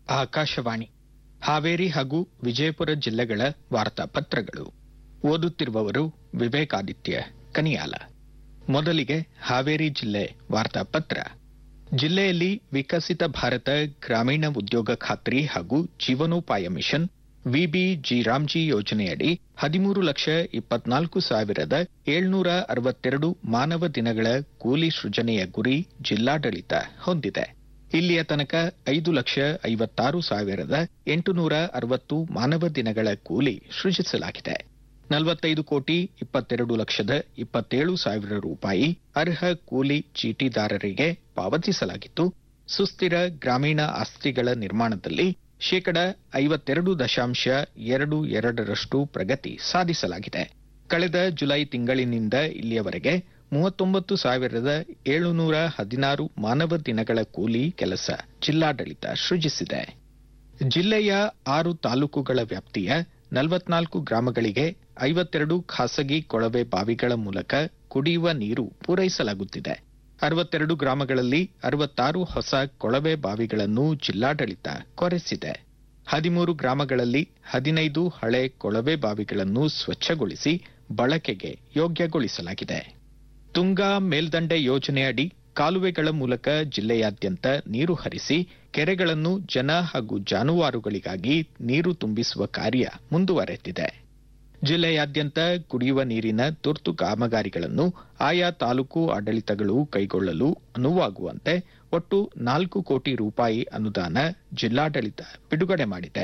ಆಕಾಶವಾಣಿ ಹಾವೇರಿ ಹಾಗೂ ವಿಜಯಪುರ ಜಿಲ್ಲೆಗಳ ವಾರ್ತಾಪತ್ರಗಳು ಓದುತ್ತಿರುವವರು ವಿವೇಕಾದಿತ್ಯ ಕನಿಯಾಲ ಮೊದಲಿಗೆ ಹಾವೇರಿ ಜಿಲ್ಲೆ ವಾರ್ತಾಪತ್ರ ಜಿಲ್ಲೆಯಲ್ಲಿ ವಿಕಸಿತ ಭಾರತ ಗ್ರಾಮೀಣ ಉದ್ಯೋಗ ಖಾತ್ರಿ ಹಾಗೂ ಜೀವನೋಪಾಯ ಮಿಷನ್ ವಿಬಿ ಜಿರಾಮ್ಜಿ ಯೋಜನೆಯಡಿ ಹದಿಮೂರು ಲಕ್ಷ ಇಪ್ಪತ್ನಾಲ್ಕು ಸಾವಿರದ ಏಳ್ನೂರ ಅರವತ್ತೆರಡು ಮಾನವ ದಿನಗಳ ಕೂಲಿ ಸೃಜನೆಯ ಗುರಿ ಜಿಲ್ಲಾಡಳಿತ ಹೊಂದಿದೆ ಇಲ್ಲಿಯ ತನಕ ಐದು ಲಕ್ಷ ಐವತ್ತಾರು ಸಾವಿರದ ಎಂಟುನೂರ ಅರವತ್ತು ಮಾನವ ದಿನಗಳ ಕೂಲಿ ಸೃಜಿಸಲಾಗಿದೆ ನಲವತ್ತೈದು ಕೋಟಿ ಇಪ್ಪತ್ತೆರಡು ಲಕ್ಷದ ಇಪ್ಪತ್ತೇಳು ಸಾವಿರ ರೂಪಾಯಿ ಅರ್ಹ ಕೂಲಿ ಚೀಟಿದಾರರಿಗೆ ಪಾವತಿಸಲಾಗಿದ್ದು ಸುಸ್ಥಿರ ಗ್ರಾಮೀಣ ಆಸ್ತಿಗಳ ನಿರ್ಮಾಣದಲ್ಲಿ ಶೇಕಡ ಐವತ್ತೆರಡು ದಶಾಂಶ ಎರಡು ಎರಡರಷ್ಟು ಪ್ರಗತಿ ಸಾಧಿಸಲಾಗಿದೆ ಕಳೆದ ಜುಲೈ ತಿಂಗಳಿನಿಂದ ಇಲ್ಲಿಯವರೆಗೆ ಮೂವತ್ತೊಂಬತ್ತು ಸಾವಿರದ ಏಳುನೂರ ಹದಿನಾರು ಮಾನವ ದಿನಗಳ ಕೂಲಿ ಕೆಲಸ ಜಿಲ್ಲಾಡಳಿತ ಸೃಜಿಸಿದೆ ಜಿಲ್ಲೆಯ ಆರು ತಾಲೂಕುಗಳ ವ್ಯಾಪ್ತಿಯ ನಲವತ್ನಾಲ್ಕು ಗ್ರಾಮಗಳಿಗೆ ಐವತ್ತೆರಡು ಖಾಸಗಿ ಕೊಳವೆ ಬಾವಿಗಳ ಮೂಲಕ ಕುಡಿಯುವ ನೀರು ಪೂರೈಸಲಾಗುತ್ತಿದೆ ಅರವತ್ತೆರಡು ಗ್ರಾಮಗಳಲ್ಲಿ ಅರವತ್ತಾರು ಹೊಸ ಕೊಳವೆ ಬಾವಿಗಳನ್ನು ಜಿಲ್ಲಾಡಳಿತ ಕೊರೆಸಿದೆ ಹದಿಮೂರು ಗ್ರಾಮಗಳಲ್ಲಿ ಹದಿನೈದು ಹಳೆ ಕೊಳವೆ ಬಾವಿಗಳನ್ನು ಸ್ವಚ್ಛಗೊಳಿಸಿ ಬಳಕೆಗೆ ಯೋಗ್ಯಗೊಳಿಸಲಾಗಿದೆ ತುಂಗಾ ಮೇಲ್ದಂಡೆ ಯೋಜನೆಯಡಿ ಕಾಲುವೆಗಳ ಮೂಲಕ ಜಿಲ್ಲೆಯಾದ್ಯಂತ ನೀರು ಹರಿಸಿ ಕೆರೆಗಳನ್ನು ಜನ ಹಾಗೂ ಜಾನುವಾರುಗಳಿಗಾಗಿ ನೀರು ತುಂಬಿಸುವ ಕಾರ್ಯ ಮುಂದುವರೆದಿದೆ ಜಿಲ್ಲೆಯಾದ್ಯಂತ ಕುಡಿಯುವ ನೀರಿನ ತುರ್ತು ಕಾಮಗಾರಿಗಳನ್ನು ಆಯಾ ತಾಲೂಕು ಆಡಳಿತಗಳು ಕೈಗೊಳ್ಳಲು ಅನುವಾಗುವಂತೆ ಒಟ್ಟು ನಾಲ್ಕು ಕೋಟಿ ರೂಪಾಯಿ ಅನುದಾನ ಜಿಲ್ಲಾಡಳಿತ ಬಿಡುಗಡೆ ಮಾಡಿದೆ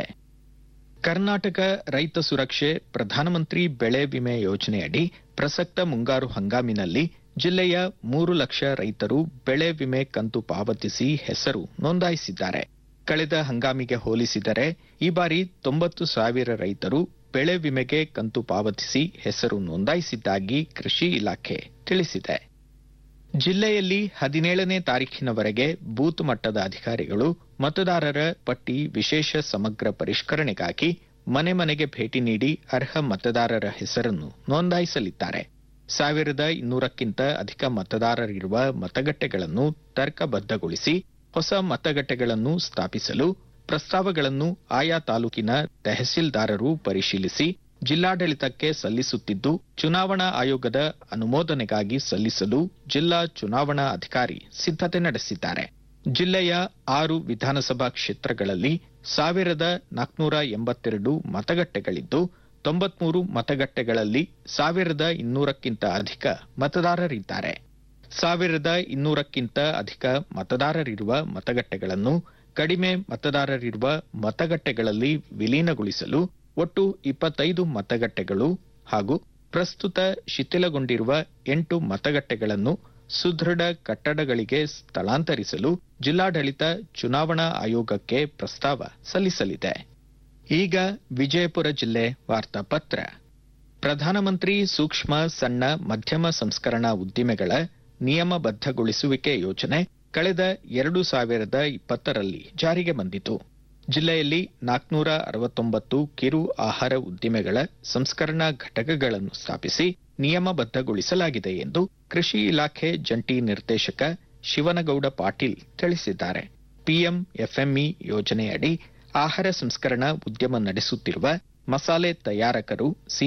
ಕರ್ನಾಟಕ ರೈತ ಸುರಕ್ಷೆ ಪ್ರಧಾನಮಂತ್ರಿ ಬೆಳೆ ವಿಮೆ ಯೋಜನೆಯಡಿ ಪ್ರಸಕ್ತ ಮುಂಗಾರು ಹಂಗಾಮಿನಲ್ಲಿ ಜಿಲ್ಲೆಯ ಮೂರು ಲಕ್ಷ ರೈತರು ಬೆಳೆ ವಿಮೆ ಕಂತು ಪಾವತಿಸಿ ಹೆಸರು ನೋಂದಾಯಿಸಿದ್ದಾರೆ ಕಳೆದ ಹಂಗಾಮಿಗೆ ಹೋಲಿಸಿದರೆ ಈ ಬಾರಿ ತೊಂಬತ್ತು ಸಾವಿರ ರೈತರು ಬೆಳೆ ವಿಮೆಗೆ ಕಂತು ಪಾವತಿಸಿ ಹೆಸರು ನೋಂದಾಯಿಸಿದ್ದಾಗಿ ಕೃಷಿ ಇಲಾಖೆ ತಿಳಿಸಿದೆ ಜಿಲ್ಲೆಯಲ್ಲಿ ಹದಿನೇಳನೇ ತಾರೀಖಿನವರೆಗೆ ಬೂತ್ ಮಟ್ಟದ ಅಧಿಕಾರಿಗಳು ಮತದಾರರ ಪಟ್ಟಿ ವಿಶೇಷ ಸಮಗ್ರ ಪರಿಷ್ಕರಣೆಗಾಗಿ ಮನೆ ಮನೆಗೆ ಭೇಟಿ ನೀಡಿ ಅರ್ಹ ಮತದಾರರ ಹೆಸರನ್ನು ನೋಂದಾಯಿಸಲಿದ್ದಾರೆ ಸಾವಿರದ ಇನ್ನೂರಕ್ಕಿಂತ ಅಧಿಕ ಮತದಾರರಿರುವ ಮತಗಟ್ಟೆಗಳನ್ನು ತರ್ಕಬದ್ಧಗೊಳಿಸಿ ಹೊಸ ಮತಗಟ್ಟೆಗಳನ್ನು ಸ್ಥಾಪಿಸಲು ಪ್ರಸ್ತಾವಗಳನ್ನು ಆಯಾ ತಾಲೂಕಿನ ತಹಸೀಲ್ದಾರರು ಪರಿಶೀಲಿಸಿ ಜಿಲ್ಲಾಡಳಿತಕ್ಕೆ ಸಲ್ಲಿಸುತ್ತಿದ್ದು ಚುನಾವಣಾ ಆಯೋಗದ ಅನುಮೋದನೆಗಾಗಿ ಸಲ್ಲಿಸಲು ಜಿಲ್ಲಾ ಚುನಾವಣಾ ಅಧಿಕಾರಿ ಸಿದ್ದತೆ ನಡೆಸಿದ್ದಾರೆ ಜಿಲ್ಲೆಯ ಆರು ವಿಧಾನಸಭಾ ಕ್ಷೇತ್ರಗಳಲ್ಲಿ ಸಾವಿರದ ನಾಲ್ಕುನೂರ ಎಂಬತ್ತೆರಡು ಮತಗಟ್ಟೆಗಳಿದ್ದು ತೊಂಬತ್ಮೂರು ಮತಗಟ್ಟೆಗಳಲ್ಲಿ ಸಾವಿರದ ಇನ್ನೂರಕ್ಕಿಂತ ಅಧಿಕ ಮತದಾರರಿದ್ದಾರೆ ಸಾವಿರದ ಇನ್ನೂರಕ್ಕಿಂತ ಅಧಿಕ ಮತದಾರರಿರುವ ಮತಗಟ್ಟೆಗಳನ್ನು ಕಡಿಮೆ ಮತದಾರರಿರುವ ಮತಗಟ್ಟೆಗಳಲ್ಲಿ ವಿಲೀನಗೊಳಿಸಲು ಒಟ್ಟು ಇಪ್ಪತ್ತೈದು ಮತಗಟ್ಟೆಗಳು ಹಾಗೂ ಪ್ರಸ್ತುತ ಶಿಥಿಲಗೊಂಡಿರುವ ಎಂಟು ಮತಗಟ್ಟೆಗಳನ್ನು ಸುದೃಢ ಕಟ್ಟಡಗಳಿಗೆ ಸ್ಥಳಾಂತರಿಸಲು ಜಿಲ್ಲಾಡಳಿತ ಚುನಾವಣಾ ಆಯೋಗಕ್ಕೆ ಪ್ರಸ್ತಾವ ಸಲ್ಲಿಸಲಿದೆ ಈಗ ವಿಜಯಪುರ ಜಿಲ್ಲೆ ವಾರ್ತಾಪತ್ರ ಪ್ರಧಾನಮಂತ್ರಿ ಸೂಕ್ಷ್ಮ ಸಣ್ಣ ಮಧ್ಯಮ ಸಂಸ್ಕರಣಾ ಉದ್ದಿಮೆಗಳ ನಿಯಮಬದ್ಧಗೊಳಿಸುವಿಕೆ ಯೋಜನೆ ಕಳೆದ ಎರಡು ಸಾವಿರದ ಇಪ್ಪತ್ತರಲ್ಲಿ ಜಾರಿಗೆ ಬಂದಿತು ಜಿಲ್ಲೆಯಲ್ಲಿ ನಾಲ್ಕುನೂರ ಅರವತ್ತೊಂಬತ್ತು ಕಿರು ಆಹಾರ ಉದ್ದಿಮೆಗಳ ಸಂಸ್ಕರಣಾ ಘಟಕಗಳನ್ನು ಸ್ಥಾಪಿಸಿ ನಿಯಮಬದ್ಧಗೊಳಿಸಲಾಗಿದೆ ಎಂದು ಕೃಷಿ ಇಲಾಖೆ ಜಂಟಿ ನಿರ್ದೇಶಕ ಶಿವನಗೌಡ ಪಾಟೀಲ್ ತಿಳಿಸಿದ್ದಾರೆ ಪಿಎಂ ಎಫ್ಎಂಇ ಯೋಜನೆಯಡಿ ಆಹಾರ ಸಂಸ್ಕರಣಾ ಉದ್ಯಮ ನಡೆಸುತ್ತಿರುವ ಮಸಾಲೆ ತಯಾರಕರು